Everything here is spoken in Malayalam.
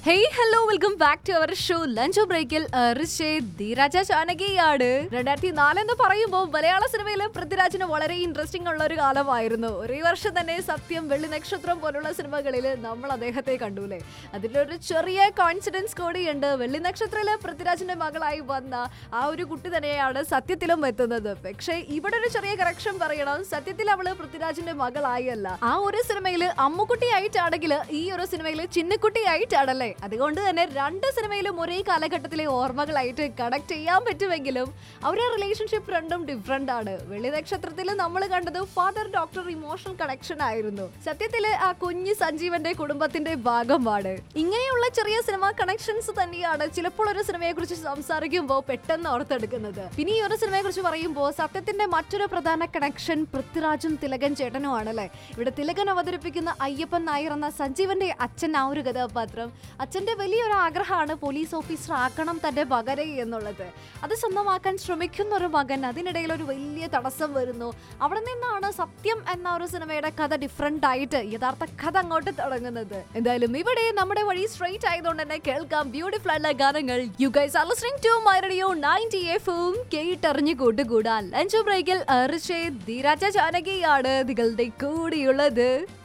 hey hello welcome back to our show lunch ബ്രേക്കിൽ ധീരാജ ചാനകിയാണ് രണ്ടായിരത്തി നാല് എന്ന് പറയുമ്പോൾ മലയാള സിനിമയിൽ പൃഥ്വിരാജിന് വളരെ ഇൻട്രസ്റ്റിംഗ് ഉള്ള ഒരു കാലമായിരുന്നു ഒരേ വർഷം തന്നെ സത്യം വെള്ളി നക്ഷത്രം പോലുള്ള സിനിമകളിൽ നമ്മൾ അദ്ദേഹത്തെ കണ്ടുല്ലേ അതിലൊരു ചെറിയ കോൺസിഡൻസ് കൂടിയുണ്ട് വെള്ളി നക്ഷത്രത്തില് പൃഥ്വിരാജിന്റെ മകളായി വന്ന ആ ഒരു കുട്ടി തന്നെയാണ് സത്യത്തിലും എത്തുന്നത് പക്ഷേ ഇവിടെ ഒരു ചെറിയ കറക്ഷൻ പറയണം സത്യത്തിൽ അവള് പൃഥ്വിരാജിന്റെ മകളായല്ല ആ ഒരു സിനിമയിൽ അമ്മുക്കുട്ടിയായിട്ടാണെങ്കിൽ ഈ ഒരു സിനിമയിൽ ചിന്നക്കുട്ടിയായിട്ടാണല്ലേ അതുകൊണ്ട് തന്നെ രണ്ട് സിനിമയിലും ഒരേ കാലഘട്ടത്തിലെ ഓർമ്മകളായിട്ട് കണക്ട് ചെയ്യാൻ പറ്റുമെങ്കിലും അവരുടെ റിലേഷൻഷിപ്പ് രണ്ടും ഡിഫറെന്റ് ആണ് വെള്ളി നക്ഷത്രത്തിൽ നമ്മൾ കണ്ടത് ഫാദർ ഡോക്ടർ ഇമോഷണൽ കണക്ഷൻ ആയിരുന്നു സത്യത്തില് ആ കുഞ്ഞ് സഞ്ജീവന്റെ കുടുംബത്തിന്റെ ഭാഗമാണ് ഇങ്ങനെയുള്ള ചെറിയ സിനിമ കണക്ഷൻസ് തന്നെയാണ് ചിലപ്പോൾ ഒരു സിനിമയെ കുറിച്ച് സംസാരിക്കുമ്പോൾ പെട്ടെന്ന് ഓർത്തെടുക്കുന്നത് പിന്നെ ഈ ഒരു സിനിമയെ കുറിച്ച് പറയുമ്പോൾ സത്യത്തിന്റെ മറ്റൊരു പ്രധാന കണക്ഷൻ പൃഥ്വിരാജും തിലകൻ ചേട്ടനും ആണല്ലേ ഇവിടെ തിലകൻ അവതരിപ്പിക്കുന്ന അയ്യപ്പൻ നായർ എന്ന സഞ്ജീവന്റെ അച്ഛൻ ആ ഒരു കഥാപാത്രം അച്ഛന്റെ വലിയൊരു ആഗ്രഹമാണ് പോലീസ് ഓഫീസർ ആക്കണം തന്റെ മകനെ എന്നുള്ളത് അത് സ്വന്തമാക്കാൻ ശ്രമിക്കുന്ന ഒരു മകൻ അതിനിടയിൽ ഒരു വലിയ തടസ്സം വരുന്നു അവിടെ നിന്നാണ് സത്യം എന്ന ഒരു സിനിമയുടെ കഥ ഡിഫറെന്റ് ആയിട്ട് യഥാർത്ഥ കഥ അങ്ങോട്ട് തുടങ്ങുന്നത് എന്തായാലും ഇവിടെ നമ്മുടെ വഴി സ്ട്രെയിറ്റ് ആയതുകൊണ്ട് തന്നെ കേൾക്കാം ബ്യൂട്ടിഫുൾ ആയിട്ടുള്ള ഗാനങ്ങൾ you guys are listening to my radio 90 എഫും കേട്ടറിഞ്ഞു കൂട്ടുകൂടാൻ ലഞ്ച് ബ്രേക്കിൽ ധീരാജ ജാനകിയാണ് നിങ്ങളുടെ കൂടിയുള്ളത്